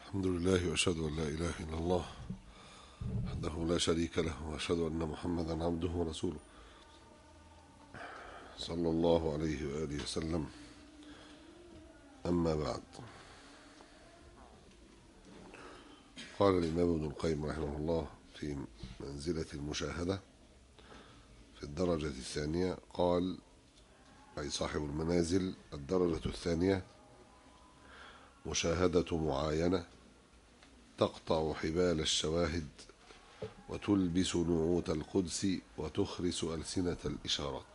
الحمد لله واشهد ان لا اله الا الله وحده لا شريك له واشهد ان محمدا عبده ورسوله صلى الله عليه واله وسلم اما بعد قال الامام ابن القيم رحمه الله في منزله المشاهده في الدرجه الثانيه قال اي صاحب المنازل الدرجه الثانيه مشاهده معاينه تقطع حبال الشواهد وتلبس نعوت القدس وتخرس ألسنة الإشارات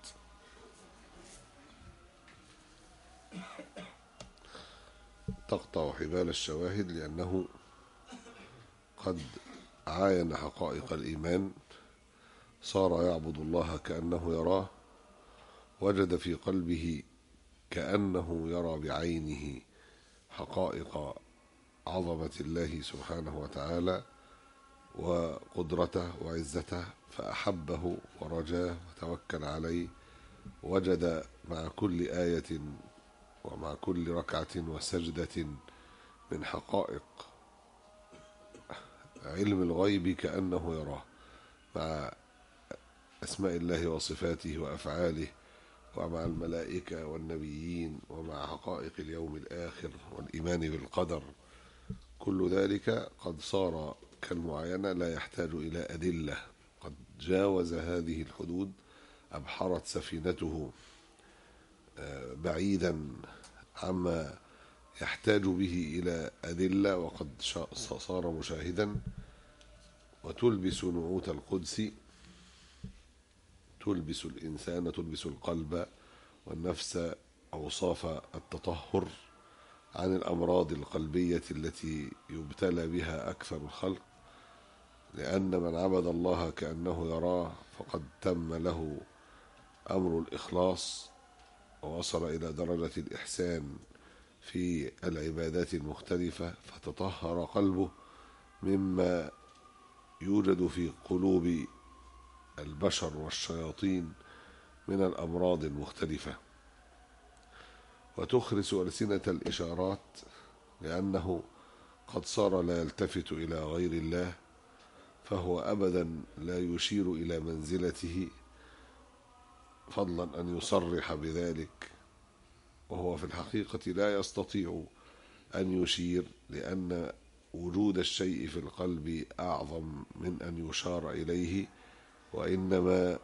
تقطع حبال الشواهد لأنه قد عاين حقائق الإيمان صار يعبد الله كأنه يراه وجد في قلبه كأنه يرى بعينه حقائق عظمة الله سبحانه وتعالى وقدرته وعزته فأحبه ورجاه وتوكل عليه وجد مع كل آية ومع كل ركعة وسجدة من حقائق علم الغيب كأنه يراه مع أسماء الله وصفاته وأفعاله ومع الملائكة والنبيين ومع حقائق اليوم الآخر والإيمان بالقدر كل ذلك قد صار كالمعاينة لا يحتاج إلى أدلة قد جاوز هذه الحدود أبحرت سفينته بعيدا عما يحتاج به إلى أدلة وقد صار مشاهدا وتلبس نعوت القدس تلبس الإنسان تلبس القلب والنفس أوصاف التطهر عن الأمراض القلبية التي يبتلى بها أكثر الخلق لأن من عبد الله كأنه يراه فقد تم له أمر الإخلاص ووصل إلى درجة الإحسان في العبادات المختلفة فتطهر قلبه مما يوجد في قلوب البشر والشياطين من الأمراض المختلفة وتخرس ألسنة الإشارات لأنه قد صار لا يلتفت إلى غير الله فهو أبدا لا يشير إلى منزلته فضلا أن يصرح بذلك وهو في الحقيقة لا يستطيع أن يشير لأن وجود الشيء في القلب أعظم من أن يشار إليه وإنما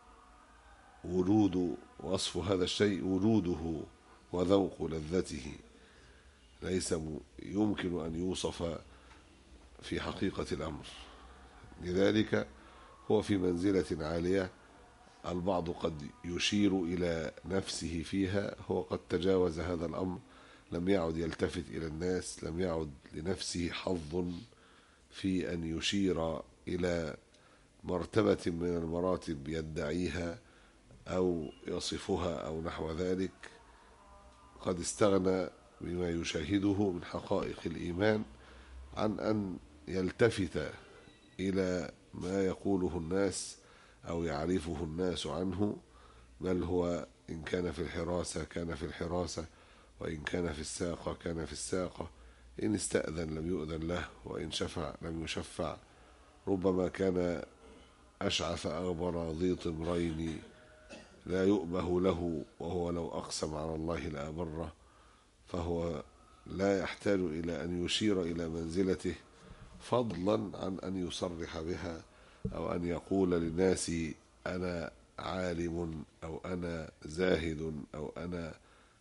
وجود وصف هذا الشيء وجوده وذوق لذته ليس يمكن أن يوصف في حقيقة الأمر لذلك هو في منزلة عالية البعض قد يشير إلى نفسه فيها هو قد تجاوز هذا الأمر لم يعد يلتفت إلى الناس لم يعد لنفسه حظ في أن يشير إلى مرتبة من المراتب يدعيها أو يصفها أو نحو ذلك قد استغنى بما يشاهده من حقائق الإيمان عن أن يلتفت إلى ما يقوله الناس أو يعرفه الناس عنه بل هو إن كان في الحراسة كان في الحراسة وإن كان في الساقة كان في الساقة إن استأذن لم يؤذن له وإن شفع لم يشفع ربما كان أشعث أغبر ذي طمرين لا يؤبه له وهو لو أقسم على الله لأبره فهو لا يحتاج إلى أن يشير إلى منزلته فضلا عن أن يصرح بها أو أن يقول للناس أنا عالم أو أنا زاهد أو أنا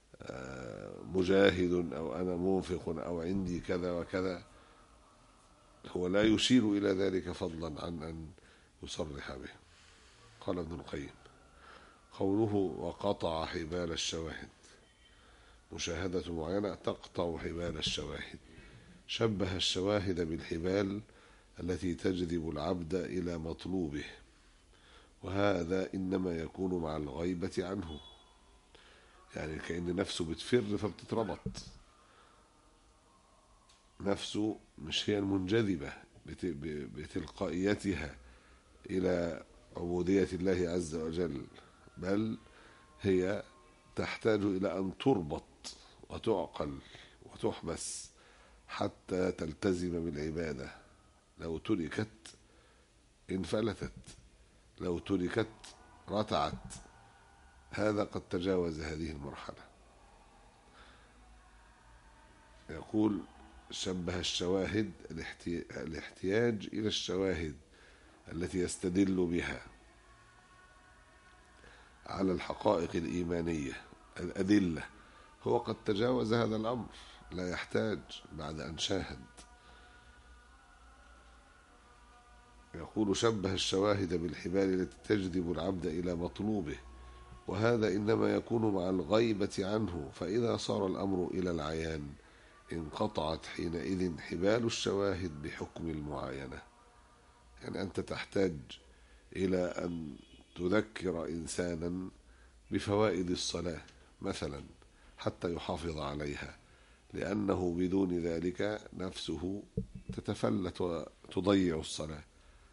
مجاهد أو أنا منفق أو عندي كذا وكذا هو لا يشير إلى ذلك فضلا عن أن يصرح به قال ابن القيم قوله وقطع حبال الشواهد مشاهدة معينة تقطع حبال الشواهد شبه الشواهد بالحبال التي تجذب العبد إلى مطلوبه وهذا إنما يكون مع الغيبة عنه يعني كأن نفسه بتفر فبتتربط نفسه مش هي المنجذبة بتلقائيتها إلى عبودية الله عز وجل بل هي تحتاج إلى أن تربط وتعقل وتحبس حتى تلتزم بالعبادة لو تركت انفلتت لو تركت رتعت هذا قد تجاوز هذه المرحلة يقول شبه الشواهد الاحتياج إلى الشواهد التي يستدل بها على الحقائق الإيمانية الأدلة هو قد تجاوز هذا الأمر لا يحتاج بعد أن شاهد يقول شبه الشواهد بالحبال التي تجذب العبد إلى مطلوبه وهذا إنما يكون مع الغيبة عنه فإذا صار الأمر إلى العيان انقطعت حينئذ حبال الشواهد بحكم المعاينة يعني أنت تحتاج إلى أن تذكر إنسانا بفوائد الصلاة مثلا حتى يحافظ عليها لأنه بدون ذلك نفسه تتفلت وتضيع الصلاة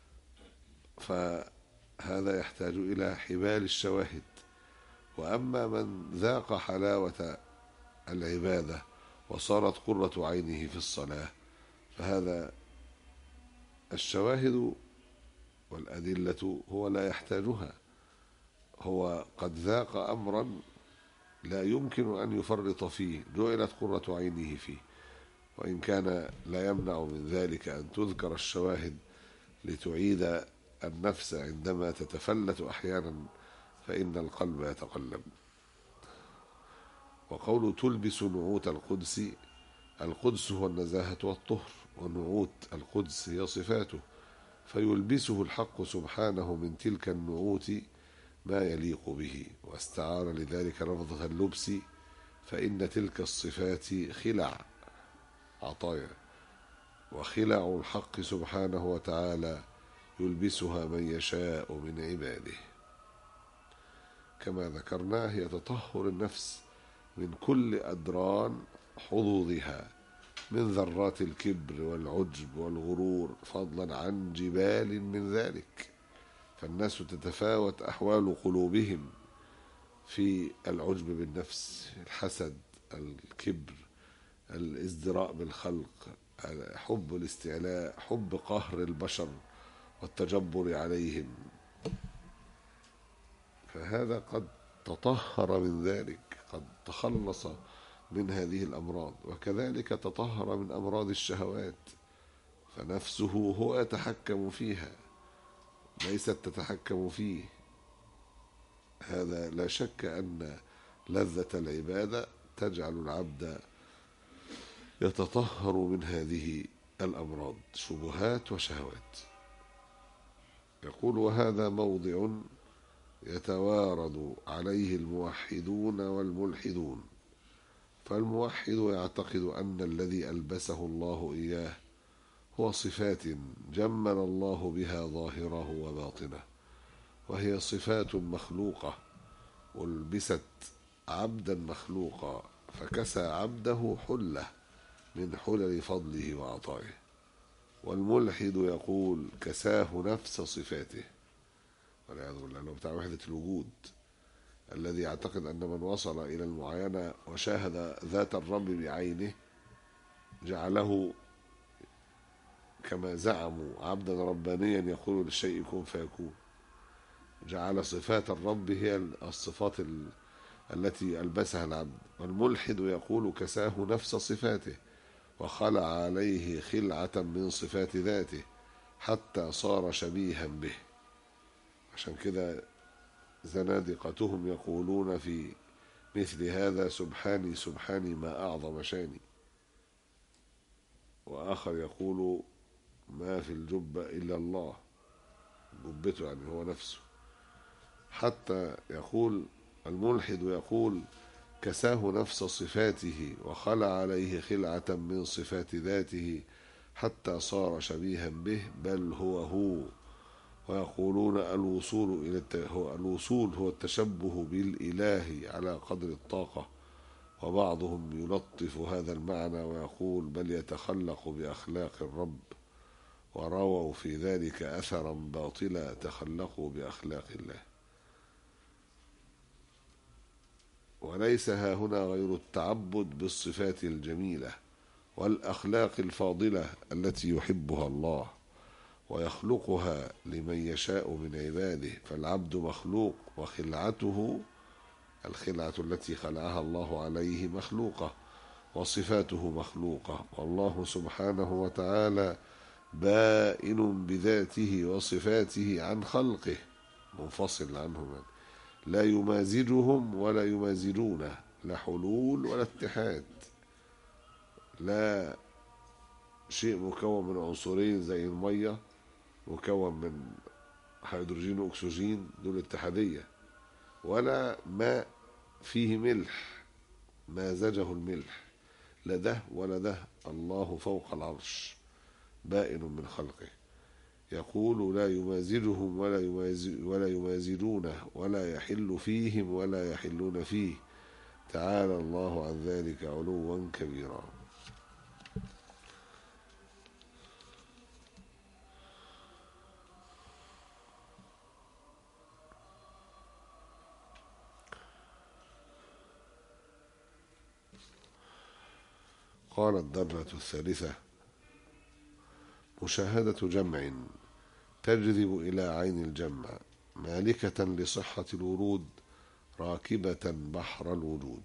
فهذا يحتاج إلى حبال الشواهد وأما من ذاق حلاوة العبادة وصارت قرة عينه في الصلاة فهذا الشواهد والأدلة هو لا يحتاجها هو قد ذاق أمرا لا يمكن أن يفرط فيه جعلت قرة عينه فيه وإن كان لا يمنع من ذلك أن تذكر الشواهد لتعيد النفس عندما تتفلت أحيانا فإن القلب يتقلب وقول تلبس نعوت القدس القدس هو النزاهة والطهر ونعوت القدس هي صفاته فيلبسه الحق سبحانه من تلك النعوت ما يليق به واستعار لذلك لفظة اللبس فإن تلك الصفات خلع عطايا وخلع الحق سبحانه وتعالى يلبسها من يشاء من عباده كما ذكرنا هي تطهر النفس من كل أدران حظوظها من ذرات الكبر والعجب والغرور فضلا عن جبال من ذلك فالناس تتفاوت أحوال قلوبهم في العجب بالنفس الحسد الكبر الازدراء بالخلق حب الاستعلاء حب قهر البشر والتجبر عليهم فهذا قد تطهر من ذلك قد تخلص من هذه الأمراض وكذلك تطهر من أمراض الشهوات فنفسه هو يتحكم فيها ليست تتحكم فيه هذا لا شك أن لذة العبادة تجعل العبد يتطهر من هذه الأمراض شبهات وشهوات يقول وهذا موضع يتوارد عليه الموحدون والملحدون فالموحد يعتقد أن الذي ألبسه الله إياه هو صفات جمل الله بها ظاهره وباطنه وهي صفات مخلوقة ألبست عبدا مخلوقا فكسى عبده حلة من حلل فضله وعطائه والملحد يقول كساه نفس صفاته والعياذ بالله اللي هو بتاع وحدة الوجود الذي يعتقد أن من وصل إلى المعاينة وشاهد ذات الرب بعينه جعله كما زعموا عبدا ربانيا يقول للشيء كن فيكون جعل صفات الرب هي الصفات التي ألبسها العبد والملحد يقول كساه نفس صفاته وخلع عليه خلعة من صفات ذاته حتى صار شبيها به عشان كده زنادقتهم يقولون في مثل هذا سبحاني سبحاني ما أعظم شاني وآخر يقول ما في الجبة إلا الله جبته يعني هو نفسه حتى يقول الملحد يقول كساه نفس صفاته وخلع عليه خلعة من صفات ذاته حتى صار شبيها به بل هو هو ويقولون الوصول إلى هو الوصول هو التشبه بالإله على قدر الطاقة وبعضهم يلطف هذا المعنى ويقول بل يتخلق بأخلاق الرب ورووا في ذلك أثرا باطلا تخلقوا بأخلاق الله وليس ها هنا غير التعبد بالصفات الجميلة والأخلاق الفاضلة التي يحبها الله ويخلقها لمن يشاء من عباده فالعبد مخلوق وخلعته الخلعة التي خلعها الله عليه مخلوقة وصفاته مخلوقة والله سبحانه وتعالى بائن بذاته وصفاته عن خلقه منفصل عنهم لا يمازجهم ولا يمازجونه لا حلول ولا اتحاد لا شيء مكون من عنصرين زي المية مكون من هيدروجين واكسجين دول اتحادية ولا ماء فيه ملح مازجه الملح لا ده ولا ده الله فوق العرش بائن من خلقه يقول لا يمازجهم ولا يمازج ولا يمازجونه ولا يحل فيهم ولا يحلون فيه تعالى الله عن ذلك علوا كبيرا قال الدرة الثالثة مشاهدة جمع تجذب إلى عين الجمع مالكة لصحة الورود راكبة بحر الوجود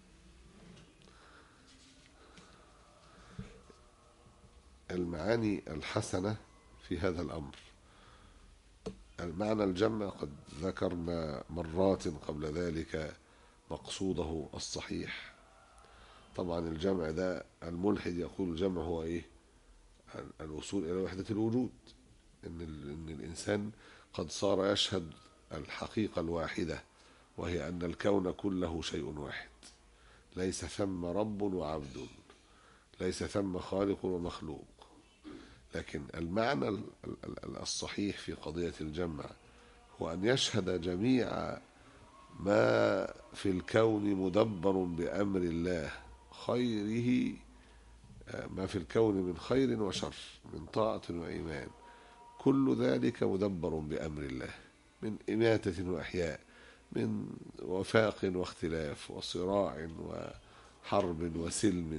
المعاني الحسنة في هذا الأمر المعنى الجمع قد ذكرنا مرات قبل ذلك مقصوده الصحيح طبعا الجمع ده الملحد يقول الجمع هو ايه الوصول الى وحدة الوجود ان ان الانسان قد صار يشهد الحقيقة الواحدة وهي ان الكون كله شيء واحد ليس ثم رب وعبد ليس ثم خالق ومخلوق لكن المعنى الصحيح في قضية الجمع هو أن يشهد جميع ما في الكون مدبر بأمر الله خيره ما في الكون من خير وشر من طاعة وإيمان كل ذلك مدبر بأمر الله من إماتة وإحياء من وفاق واختلاف وصراع وحرب وسلم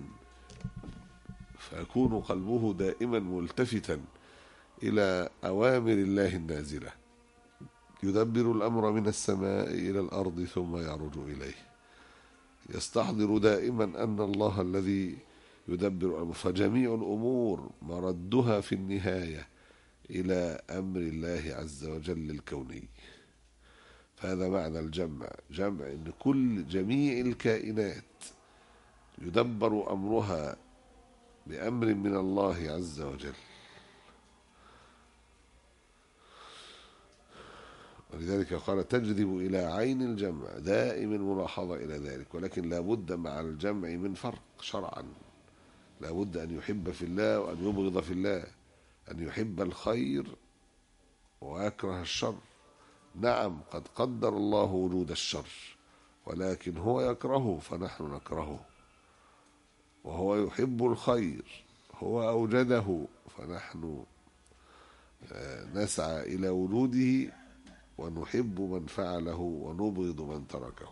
فيكون قلبه دائما ملتفتا إلى أوامر الله النازلة يدبر الأمر من السماء إلى الأرض ثم يعرج إليه يستحضر دائما أن الله الذي يدبر الأمر فجميع الأمور مردها في النهاية إلى أمر الله عز وجل الكوني فهذا معنى الجمع جمع أن كل جميع الكائنات يدبر أمرها بأمر من الله عز وجل ولذلك قال تجذب إلى عين الجمع دائم الملاحظة إلى ذلك ولكن لا بد مع الجمع من فرق شرعا لا بد أن يحب في الله وأن يبغض في الله أن يحب الخير ويكره الشر نعم قد قدر الله وجود الشر ولكن هو يكرهه فنحن نكرهه وهو يحب الخير هو أوجده فنحن نسعى إلى وجوده ونحب من فعله ونبغض من تركه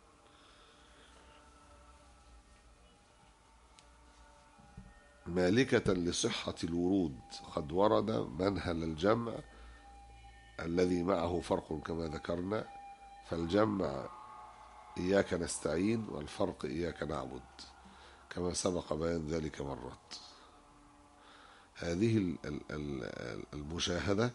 مالكة لصحة الورود قد ورد منهل الجمع الذي معه فرق كما ذكرنا فالجمع إياك نستعين والفرق إياك نعبد كما سبق بيان ذلك مرات هذه المشاهدة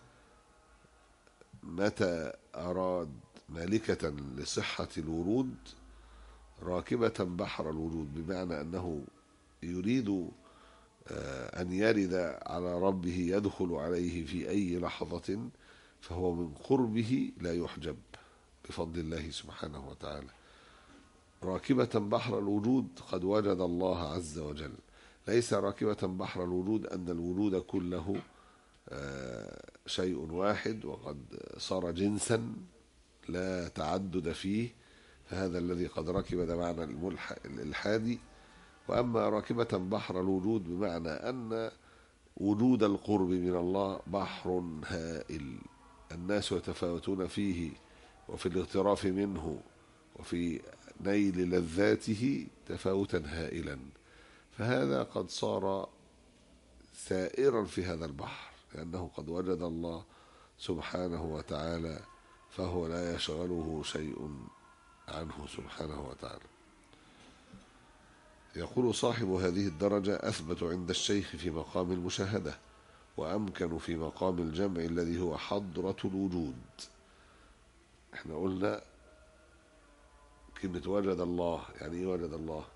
متى أراد مالكة لصحة الورود راكبة بحر الورود بمعنى أنه يريد أن يرد على ربه يدخل عليه في أي لحظة فهو من قربه لا يحجب بفضل الله سبحانه وتعالى راكبة بحر الوجود قد وجد الله عز وجل ليس راكبة بحر الوجود أن الوجود كله شيء واحد وقد صار جنسا لا تعدد فيه فهذا الذي قد ركب ده معنى الإلحادي وأما راكبة بحر الوجود بمعنى أن وجود القرب من الله بحر هائل الناس يتفاوتون فيه وفي الاغتراف منه وفي نيل لذاته تفاوتا هائلا فهذا قد صار سائرا في هذا البحر لأنه قد وجد الله سبحانه وتعالى فهو لا يشغله شيء عنه سبحانه وتعالى يقول صاحب هذه الدرجة أثبت عند الشيخ في مقام المشاهدة وأمكن في مقام الجمع الذي هو حضرة الوجود احنا قلنا كلمة وجد الله يعني ايه وجد الله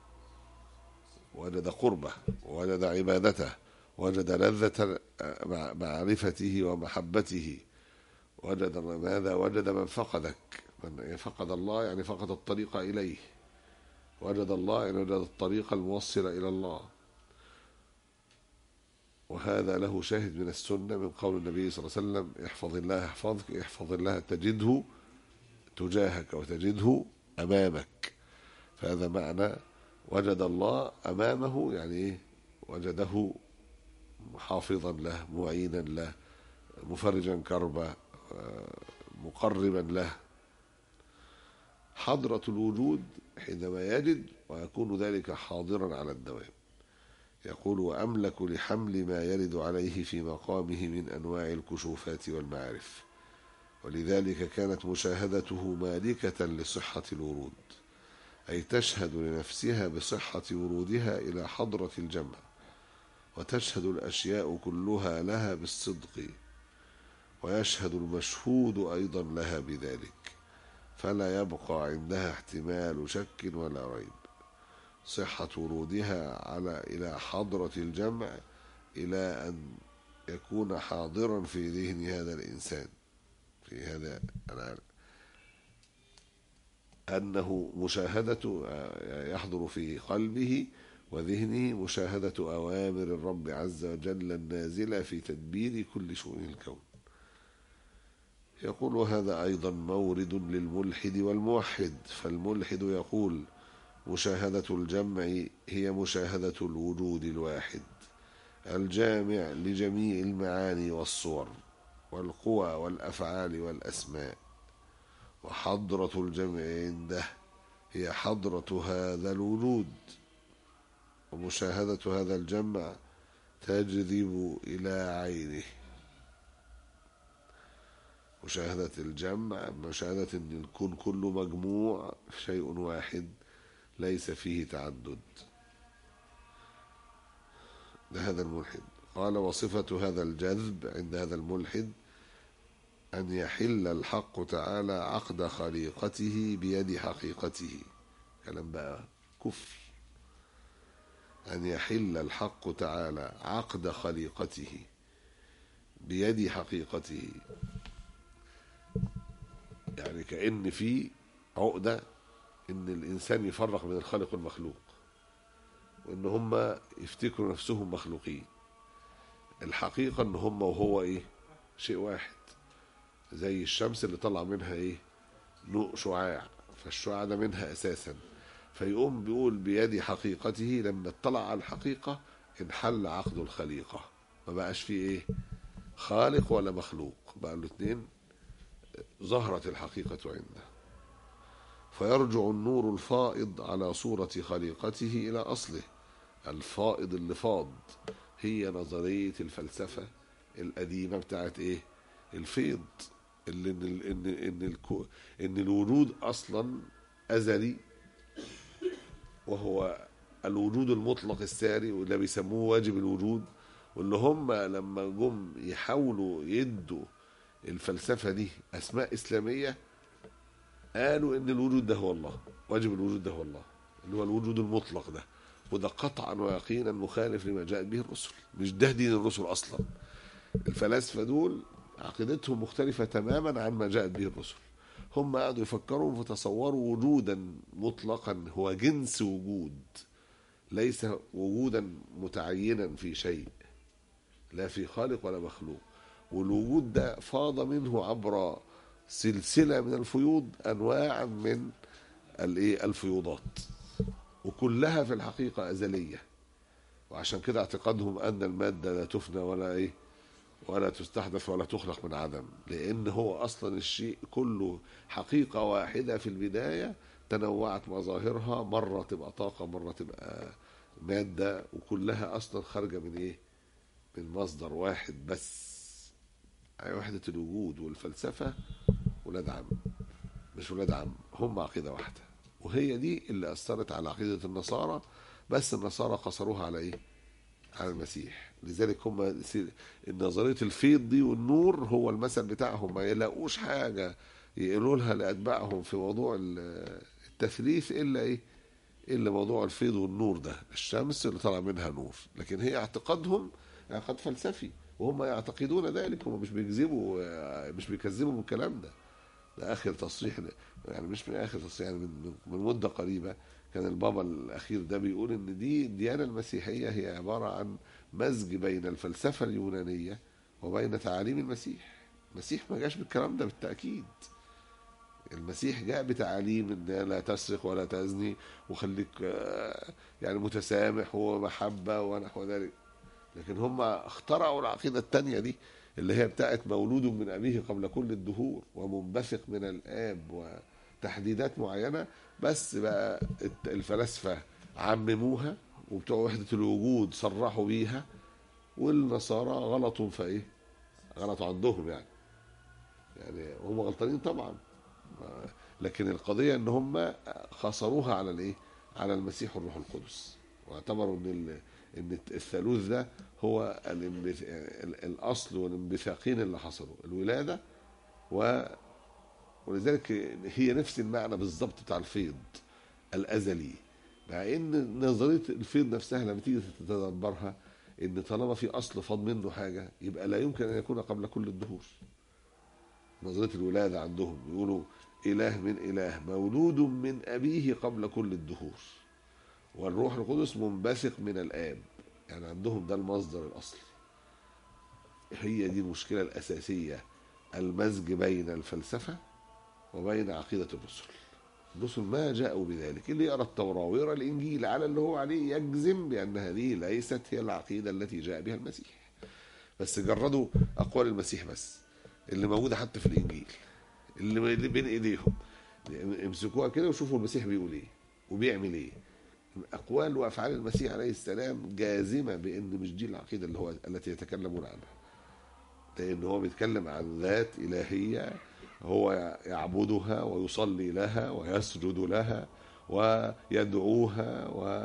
وجد قربه وجد عبادته وجد لذة معرفته ومحبته وجد ماذا وجد من فقدك من فقد الله يعني فقد الطريق إليه وجد الله يعني وجد الطريق الموصل إلى الله وهذا له شاهد من السنة من قول النبي صلى الله عليه وسلم احفظ الله يحفظك احفظ الله تجده تجاهك وتجده أمامك فهذا معنى وجد الله أمامه يعني إيه وجده حافظا له معينا له مفرجا كربه مقربا له حضرة الوجود حينما يجد ويكون ذلك حاضرا على الدوام يقول وأملك لحمل ما يرد عليه في مقامه من أنواع الكشوفات والمعارف ولذلك كانت مشاهدته مالكة لصحة الورود أي تشهد لنفسها بصحة ورودها إلى حضرة الجمع وتشهد الأشياء كلها لها بالصدق ويشهد المشهود أيضا لها بذلك فلا يبقى عندها احتمال شك ولا ريب صحة ورودها على إلى حضرة الجمع إلى أن يكون حاضرا في ذهن هذا الإنسان في هذا العالم أنه مشاهدة يحضر في قلبه وذهنه مشاهدة أوامر الرب عز وجل النازلة في تدبير كل شؤون الكون يقول هذا أيضا مورد للملحد والموحد فالملحد يقول مشاهدة الجمع هي مشاهدة الوجود الواحد الجامع لجميع المعاني والصور والقوى والأفعال والأسماء وحضرة الجمع عنده هي حضرة هذا الوجود ومشاهدة هذا الجمع تجذب إلى عينه مشاهدة الجمع مشاهدة أن الكون كله مجموع شيء واحد ليس فيه تعدد لهذا الملحد قال وصفة هذا الجذب عند هذا الملحد أن يحل الحق تعالى عقد خليقته بيد حقيقته كلام بقى كفر أن يحل الحق تعالى عقد خليقته بيد حقيقته يعني كأن في عقدة إن الإنسان يفرق بين الخالق والمخلوق وإن هم يفتكروا نفسهم مخلوقين الحقيقة إن هم وهو إيه شيء واحد زي الشمس اللي طلع منها إيه نوء شعاع فالشعاع ده منها أساسا فيقوم بيقول بيد حقيقته لما اطلع على الحقيقة انحل عقد الخليقة ما بقاش فيه إيه خالق ولا مخلوق بقى الاثنين ظهرت الحقيقة عنده فيرجع النور الفائض على صورة خليقته إلى أصله الفائض اللي فاض هي نظرية الفلسفة القديمة بتاعت إيه الفيض اللي إن, ال إن, إن, الكو إن الوجود أصلا أزلي وهو الوجود المطلق الساري واللي بيسموه واجب الوجود واللي هم لما جم يحاولوا يدوا الفلسفة دي أسماء إسلامية قالوا إن الوجود ده هو الله واجب الوجود ده هو الله اللي هو الوجود المطلق ده وده قطعا ويقينا مخالف لما جاءت به الرسل مش ده دين الرسل أصلا الفلاسفة دول عقيدتهم مختلفة تماما عن ما جاءت به الرسل هم قعدوا يفكروا فتصوروا وجودا مطلقا هو جنس وجود ليس وجودا متعينا في شيء لا في خالق ولا مخلوق والوجود ده فاض منه عبر سلسله من الفيوض انواع من الايه الفيوضات وكلها في الحقيقه ازليه وعشان كده اعتقادهم ان الماده لا تفنى ولا ايه ولا تستحدث ولا تخلق من عدم لان هو اصلا الشيء كله حقيقه واحده في البدايه تنوعت مظاهرها مره تبقى طاقه مره تبقى مادة وكلها أصلا خارجة من إيه؟ من مصدر واحد بس يعني وحدة الوجود والفلسفة ولاد عم مش ولاد عم هم عقيدة واحدة وهي دي اللي أثرت على عقيدة النصارى بس النصارى قصروها على إيه؟ على المسيح لذلك هم نظرية الفيض دي والنور هو المثل بتاعهم ما يلاقوش حاجة يقولوا لها لأتباعهم في موضوع التثليث إلا إيه؟ إلا موضوع الفيض والنور ده الشمس اللي طلع منها نور لكن هي اعتقادهم اعتقاد فلسفي وهم يعتقدون ذلك هم مش بيكذبوا مش بيكذبوا بالكلام ده ده اخر تصريح يعني مش من اخر تصريح يعني من, من مده قريبه كان البابا الاخير ده بيقول ان دي الديانه المسيحيه هي عباره عن مزج بين الفلسفه اليونانيه وبين تعاليم المسيح المسيح ما جاش بالكلام ده بالتاكيد المسيح جاء بتعاليم ان لا تسرق ولا تزني وخليك يعني متسامح ومحبه ونحو ذلك لكن هم اخترعوا العقيده الثانيه دي اللي هي بتاعت مولود من ابيه قبل كل الدهور ومنبثق من الاب وتحديدات معينه بس بقى الفلاسفه عمموها وبتوع وحده الوجود صرحوا بيها والنصارى غلطوا في ايه؟ غلطوا عندهم يعني يعني هم غلطانين طبعا لكن القضيه ان هم خسروها على الايه؟ على المسيح والروح القدس واعتبروا ان ان الثالوث ده هو الاصل والانبثاقين اللي حصلوا الولاده و ولذلك هي نفس المعنى بالظبط بتاع الفيض الازلي مع ان نظريه الفيض نفسها لما تيجي تتدبرها ان طالما في اصل فاض منه حاجه يبقى لا يمكن ان يكون قبل كل الدهور نظريه الولاده عندهم يقولوا اله من اله مولود من ابيه قبل كل الدهور والروح القدس منبثق من الآب يعني عندهم ده المصدر الأصلي هي دي المشكلة الأساسية المزج بين الفلسفة وبين عقيدة الرسل الرسل ما جاءوا بذلك اللي يقرأ التوراة ويقرأ الإنجيل على اللي هو عليه يجزم بأن هذه ليست هي العقيدة التي جاء بها المسيح بس جردوا أقوال المسيح بس اللي موجودة حتى في الإنجيل اللي بين إيديهم امسكوها كده وشوفوا المسيح بيقول إيه وبيعمل إيه اقوال وافعال المسيح عليه السلام جازمه بان مش دي العقيده اللي هو التي يتكلمون عنها لان هو بيتكلم عن ذات الهيه هو يعبدها ويصلي لها ويسجد لها ويدعوها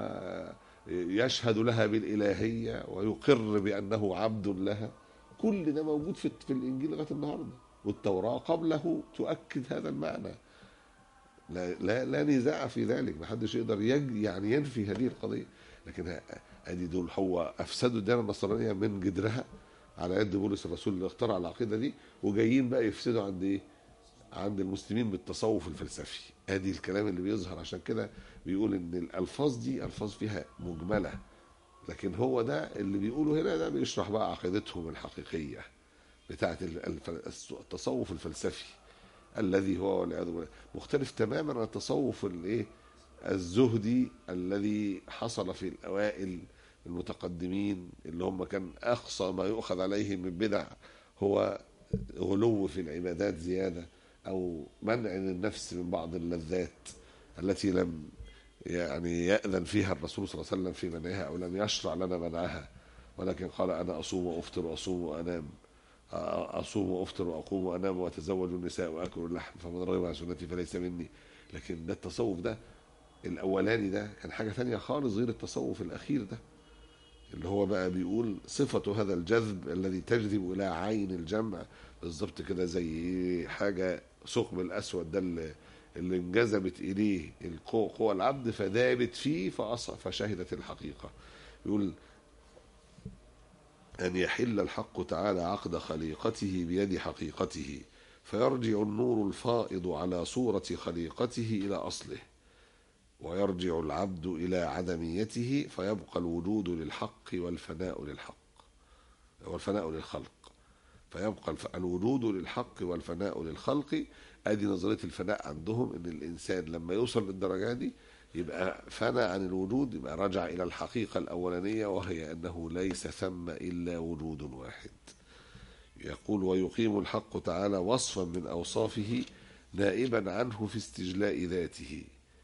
ويشهد لها بالالهيه ويقر بانه عبد لها كل ده موجود في في الانجيل لغايه النهارده والتوراه قبله تؤكد هذا المعنى لا لا, لا نزاع في ذلك ما حدش يقدر يج يعني ينفي هذه القضيه لكن ادي دول هو افسدوا الديانه النصرانيه من جدرها على يد بولس الرسول اللي اخترع العقيده دي وجايين بقى يفسدوا عند ايه؟ عند المسلمين بالتصوف الفلسفي ادي الكلام اللي بيظهر عشان كده بيقول ان الالفاظ دي الفاظ فيها مجمله لكن هو ده اللي بيقوله هنا ده بيشرح بقى عقيدتهم الحقيقيه بتاعه التصوف الفلسفي الذي هو والعياذ بالله مختلف تماما عن التصوف الايه الزهدي الذي حصل في الاوائل المتقدمين اللي هم كان اقصى ما يؤخذ عليه من بدع هو غلو في العبادات زياده او منع النفس من بعض اللذات التي لم يعني يأذن فيها الرسول صلى الله عليه وسلم في منعها او لم يشرع لنا منعها ولكن قال انا اصوم وافطر واصوم وانام اصوم وافطر واقوم وانام واتزوج النساء واكل اللحم فمن رغب عن سنتي فليس مني لكن ده التصوف ده الاولاني ده كان حاجه ثانيه خالص غير التصوف الاخير ده اللي هو بقى بيقول صفة هذا الجذب الذي تجذب إلى عين الجمع بالظبط كده زي حاجة ثقب الأسود ده اللي, اللي انجذبت إليه القوة قوى العبد فذابت فيه فشهدت الحقيقة يقول أن يحل الحق تعالى عقد خليقته بيد حقيقته فيرجع النور الفائض على صورة خليقته إلى أصله ويرجع العبد إلى عدميته فيبقى الوجود للحق والفناء للحق والفناء للخلق فيبقى الوجود للحق والفناء للخلق ادي نظريه الفناء عندهم ان الانسان لما يوصل للدرجه دي يبقى فنى عن الوجود يبقى رجع إلى الحقيقة الأولانية وهي أنه ليس ثم إلا وجود واحد يقول ويقيم الحق تعالى وصفا من أوصافه نائبا عنه في استجلاء ذاته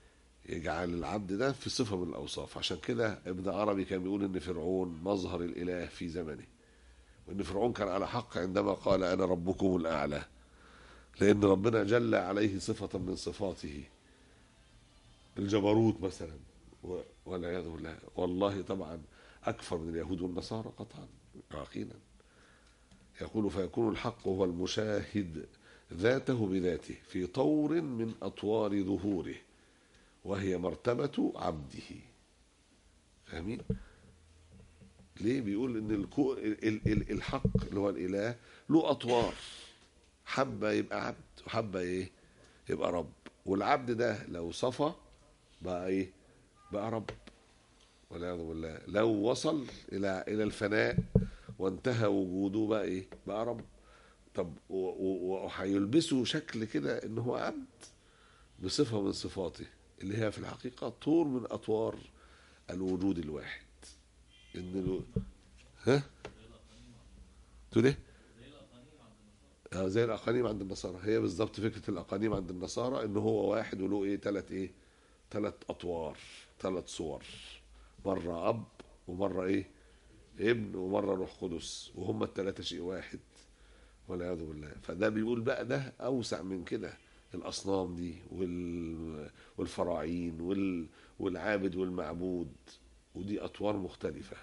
يجعل العبد ده في صفة من الأوصاف عشان كده ابن عربي كان بيقول إن فرعون مظهر الإله في زمنه وإن فرعون كان على حق عندما قال أنا ربكم الأعلى لأن ربنا جل عليه صفة من صفاته الجبروت مثلا و- والعياذ بالله والله طبعا أكثر من اليهود والنصارى قطعا يقينا يقول فيكون الحق هو المشاهد ذاته بذاته في طور من أطوار ظهوره وهي مرتبة عبده فاهمين؟ ليه بيقول ان الكو... ال... ال... ال- الحق اللي هو الاله له اطوار حبه يبقى عبد وحبه ايه يبقى رب والعبد ده لو صفى بقى ايه بقى رب والعياذ بالله لو وصل الى الى الفناء وانتهى وجوده بقى ايه بقى رب طب و- و- وهيلبسه شكل كده ان هو عبد بصفه من صفاته اللي هي في الحقيقه طور من اطوار الوجود الواحد ان له ها تقول ايه آه زي الاقانيم عند النصارى هي بالظبط فكره الاقانيم عند النصارى ان هو واحد وله ايه ثلاث ايه ثلاث اطوار ثلاث صور مره اب ومره ايه ابن ومره روح قدس وهم الثلاثه شيء واحد والعياذ بالله فده بيقول بقى ده اوسع من كده الاصنام دي وال... والفراعين وال... والعابد والمعبود ودي اطوار مختلفه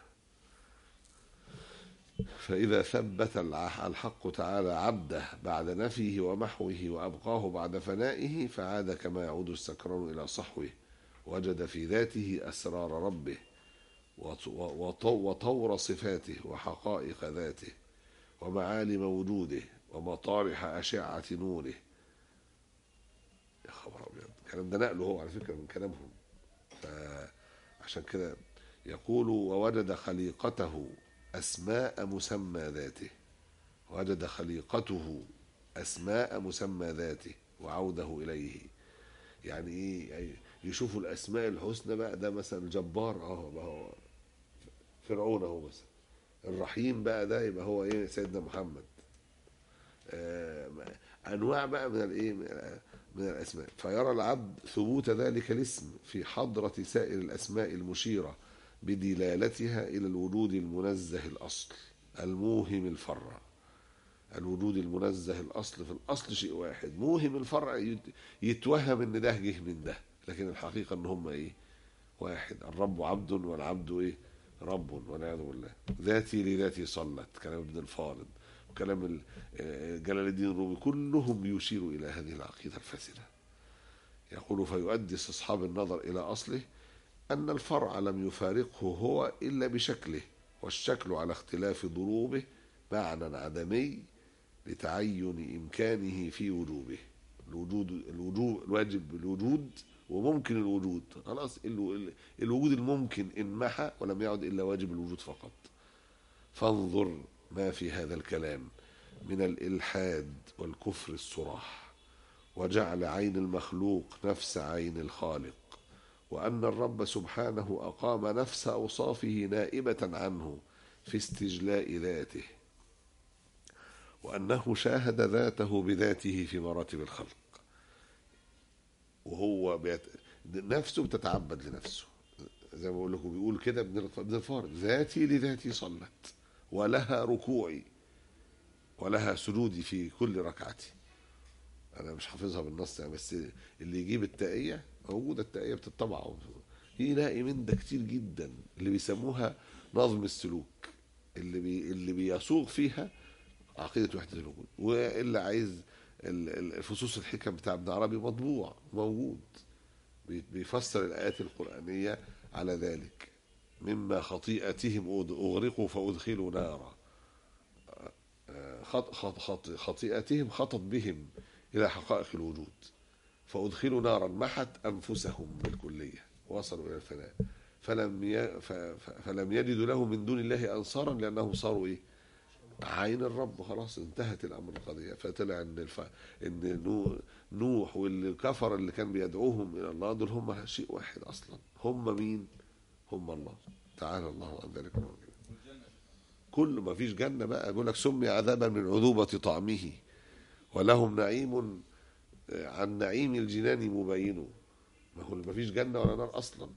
فإذا ثبت الع- الحق تعالى عبده بعد نفيه ومحوه وأبقاه بعد فنائه فعاد كما يعود السكران إلى صحوه وجد في ذاته أسرار ربه وط- وط- وطور صفاته وحقائق ذاته ومعالم وجوده ومطارح أشعة نوره يا خبر أبيض الكلام ده نقله هو على فكرة من كلامهم فعشان كده يقول ووجد خليقته أسماء مسمى ذاته وجد خليقته أسماء مسمى ذاته وعوده إليه يعني إيه يعني يشوفوا الأسماء الحسنى بقى ده مثلا الجبار أهو بقى هو فرعون أهو مثلا الرحيم بقى ده يبقى هو إيه سيدنا محمد آه، أنواع بقى من الإيه من الأسماء فيرى العبد ثبوت ذلك الاسم في حضرة سائر الأسماء المشيرة بدلالتها إلى الوجود المنزه الأصل الموهم الفرع الوجود المنزه الأصل في الأصل شيء واحد موهم الفرع يت- يتوهم إن ده جه من ده لكن الحقيقة إن هم إيه واحد الرب عبد والعبد إيه رب والعياذ بالله ذاتي لذاتي صلت كلام ابن الفارض وكلام ال- آه، جلال الدين الرومي كلهم يشير إلى هذه العقيدة الفاسدة يقول فيؤدي استصحاب النظر إلى أصله أن الفرع لم يفارقه هو إلا بشكله والشكل على اختلاف ضروبه معنى عدمي لتعين إمكانه في وجوبه الوجود الوجوب الواجب الوجود وممكن الوجود خلاص ال- الوجود الممكن انمحى ولم يعد إلا واجب الوجود فقط فانظر ما في هذا الكلام من الإلحاد والكفر الصراح وجعل عين المخلوق نفس عين الخالق وأن الرب سبحانه أقام نفس أوصافه نائبة عنه في استجلاء ذاته وأنه شاهد ذاته بذاته في مراتب الخلق وهو بيت... نفسه بتتعبد لنفسه زي ما بقول لكم بيقول كده ابن الف- ابن الفارض ذاتي لذاتي صلت ولها ركوعي ولها سجودي في كل ركعتي انا مش حافظها بالنص يعني بس اللي يجيب التائيه موجوده التائيه بتطبع يلاقي من ده كتير جدا اللي بيسموها نظم السلوك اللي بي اللي بيسوق فيها عقيده وحده الوجود واللي عايز ال- ال- الفصوص الحكم بتاع ابن عربي مطبوع موجود بي- بيفسر الايات القرانيه على ذلك مما خطيئتهم أد- اغرقوا فادخلوا نارا خط خط خط خطيئتهم خطت بهم إلى حقائق الوجود فأدخلوا نارا محت أنفسهم بالكلية وصلوا إلى الفناء فلم ي... ف... ف... فلم يجدوا له من دون الله أنصارا لأنهم صاروا إيه؟ عين الرب خلاص انتهت الأمر القضية فطلع إن الف... إن نو... نوح واللي كفر اللي كان بيدعوهم إلى الله دول هم شيء واحد أصلا هم مين؟ هم الله تعالى الله عن ذلك الموجود كل ما فيش جنة بقى بيقول لك سمي عذابا من عذوبة طعمه ولهم نعيم عن نعيم الجنان مبين ما هو ما فيش جنه ولا نار اصلا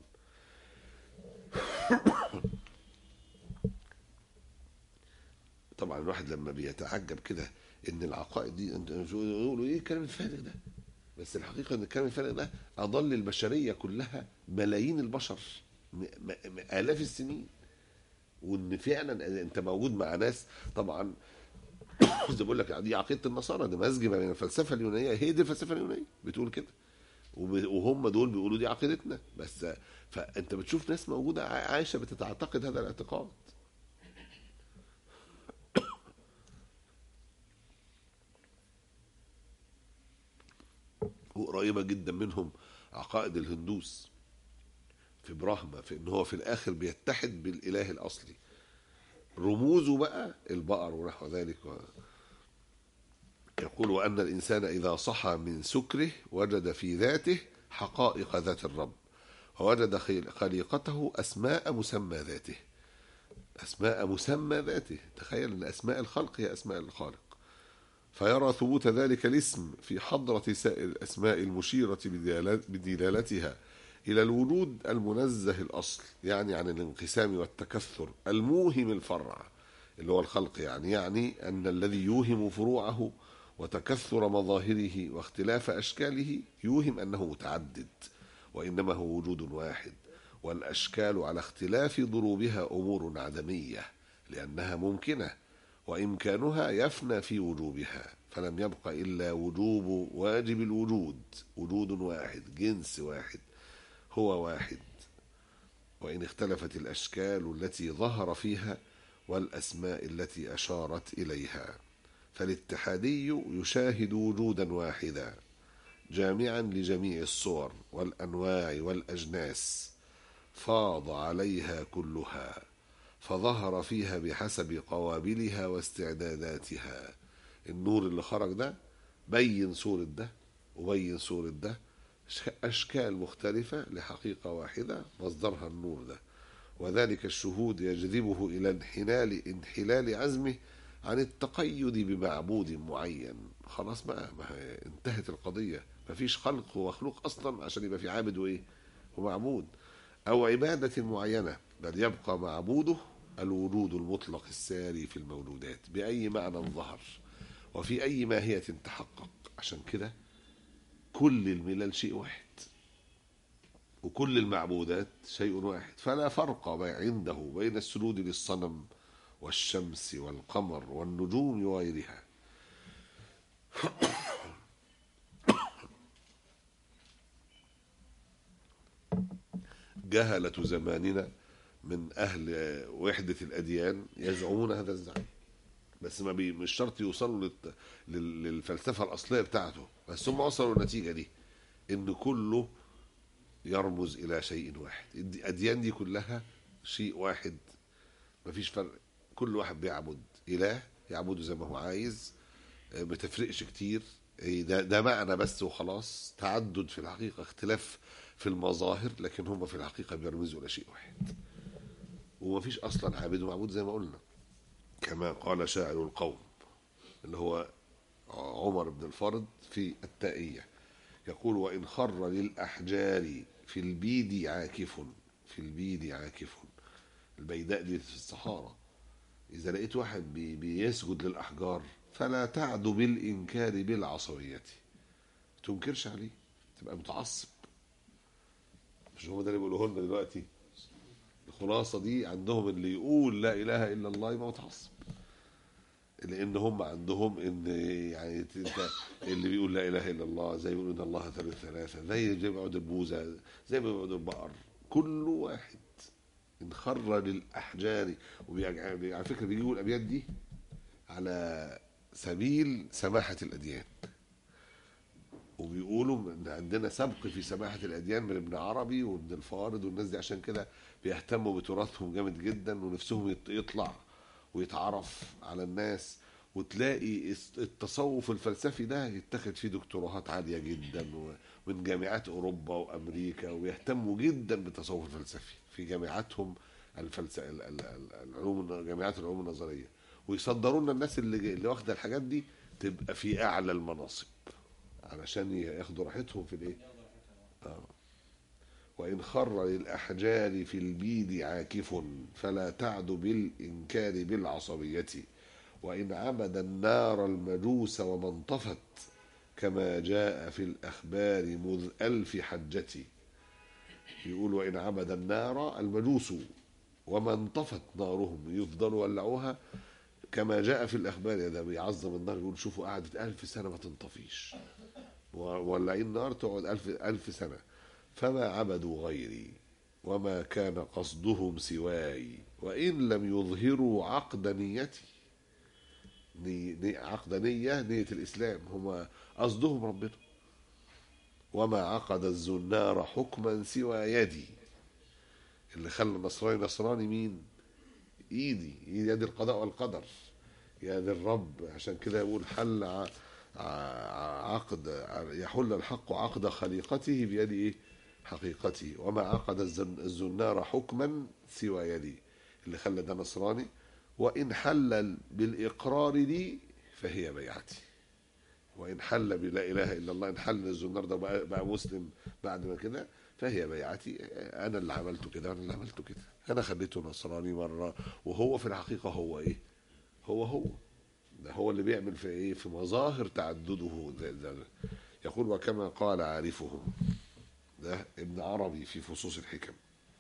طبعا الواحد لما بيتعجب كده ان العقائد دي انت يقولوا ايه الكلام الفارغ ده بس الحقيقه ان الكلام الفارغ ده اضل البشريه كلها ملايين البشر م- م- م- الاف السنين وان فعلا انت موجود مع ناس طبعا زي بقول لك دي عقيده النصارى ده مزج ما بين الفلسفه اليونانيه هي دي الفلسفه اليونانيه بتقول كده وب- وهم دول بيقولوا دي عقيدتنا بس فانت بتشوف ناس موجوده ع- عايشه بتعتقد هذا الاعتقاد وقريبه جدا منهم عقائد الهندوس في براهما في ان هو في الاخر بيتحد بالاله الاصلي رموزه بقى البقر ونحو ذلك و... يقول وأن الإنسان إذا صحى من سكره وجد في ذاته حقائق ذات الرب ووجد خيل- خليقته أسماء مسمى ذاته أسماء مسمى ذاته تخيل أن أسماء الخلق هي أسماء الخالق فيرى ثبوت ذلك الاسم في حضرة سائر الأسماء المشيرة بدلالت- بدلالتها إلى الوجود المنزه الأصل يعني عن الانقسام والتكثر الموهم الفرع اللي هو الخلق يعني يعني أن الذي يوهم فروعه وتكثر مظاهره واختلاف أشكاله يوهم أنه متعدد وإنما هو وجود واحد والأشكال على اختلاف ضروبها أمور عدمية لأنها ممكنة وإمكانها يفنى في وجوبها فلم يبق إلا وجوب واجب الوجود وجود واحد جنس واحد هو واحد وإن اختلفت الأشكال التي ظهر فيها والأسماء التي أشارت إليها فالاتحادي يشاهد وجودا واحدا جامعا لجميع الصور والأنواع والأجناس فاض عليها كلها فظهر فيها بحسب قوابلها واستعداداتها النور اللي خرج ده بين صورة ده وبين صورة ده ش- أشكال مختلفة لحقيقة واحدة مصدرها النور ده وذلك الشهود يجذبه إلى انحلال انحلال عزمه عن التقيد بمعبود معين خلاص بقى ما هي انتهت القضية مفيش خلق ومخلوق أصلا عشان يبقى في عابد وإيه ومعبود أو عبادة معينة بل يبقى معبوده الوجود المطلق الساري في المولودات بأي معنى ظهر وفي أي ماهية تحقق عشان كده كل الملل شيء واحد وكل المعبودات شيء واحد فلا فرق بي- عنده بين السجود للصنم والشمس والقمر والنجوم وغيرها جهلة زماننا من أهل وحدة الأديان يزعمون هذا الزعم بس ما بي مش شرط يوصلوا للت... لل- للفلسفة الأصلية بتاعته بس هم وصلوا النتيجة دي إن كله يرمز إلى شيء واحد الأديان دي كلها شيء واحد مفيش فرق كل واحد بيعبد إله يعبده زي ما هو عايز آه، ما تفرقش كتير إيه ده ده معنى بس وخلاص تعدد في الحقيقة اختلاف في المظاهر لكن هم في الحقيقة بيرمزوا إلى شيء واحد ومفيش أصلا عابد ومعبود زي ما قلنا كما قال شاعر القوم اللي هو عمر بن الفرد في التائية يقول وإن خر للأحجار في البيد عاكف في البيد عاكف البيداء دي في الصحراء إذا لقيت واحد بي بيسجد للأحجار فلا تعد بالإنكار بالعصبية تنكرش عليه تبقى متعصب مش هو ده اللي بيقولوه لنا دلوقتي الخلاصة دي عندهم اللي يقول لا إله إلا الله يبقى متعصب لان هم عندهم ان يعني انت اللي بيقول لا اله الا الله زي بيقول ان الله ثالث ثلاثه زي زي ما بيعبد البوذا زي ما بيعبد البقر كل واحد انخر للاحجار وبيع- على فكره بيجيبوا الابيات دي على سبيل سماحه الاديان وبيقولوا ان عندنا سبق في سماحه الاديان من ابن عربي وابن الفارض والناس دي عشان كده بيهتموا بتراثهم جامد جدا ونفسهم يط- يطلع ويتعرف على الناس وتلاقي الس- التصوف الفلسفي ده يتخذ فيه دكتوراهات عاليه جدا ومن جامعات اوروبا وامريكا ويهتموا جدا بالتصوف الفلسفي في جامعاتهم الفلس... ال- ال- ال- العلوم جامعات العلوم النظريه ويصدروا لنا الناس اللي اللي واخده الحاجات دي تبقى في اعلى المناصب علشان ياخدوا راحتهم في الايه؟ اه وإن خر للأحجار في البيد عاكف فلا تعد بالإنكار بالعصبية وإن عبد النار المجوس وما انطفت كما جاء في الأخبار مذ ألف حجة يقول وإن عبد النار المجوس وما انطفت نارهم يفضلوا ولعوها كما جاء في الأخبار ده بيعظم النار يقول شوفوا قعدت ألف سنة ما تنطفيش ولعين نار تقعد ألف, ألف سنة فما عبدوا غيري وما كان قصدهم سواي وإن لم يظهروا عقد نيتي ني ني عقد نية نية الإسلام هم قصدهم ربنا وما عقد الزنار حكما سوى يدي اللي خلى النصراني نصراني مين ايدي يد القضاء والقدر يد الرب عشان كده يقول حل ع- ع- عقد يحل الحق عقد خليقته بيد ايه حقيقته وما عقد الزن- الزنار حكما سوى يدي اللي خلى ده نصراني وإن حل بالإقرار لي فهي بيعتي وإن حل بلا إله إلا الله إن حل الزنار ده بقى, بقى مسلم بعد ما كده فهي بيعتي أنا اللي عملته كده أنا اللي عملته كده أنا خليته نصراني مرة وهو في الحقيقة هو إيه هو هو ده هو اللي بيعمل في إيه في مظاهر تعدده ده ده ده. يقول وكما قال عارفهم ده ابن عربي في فصوص الحكم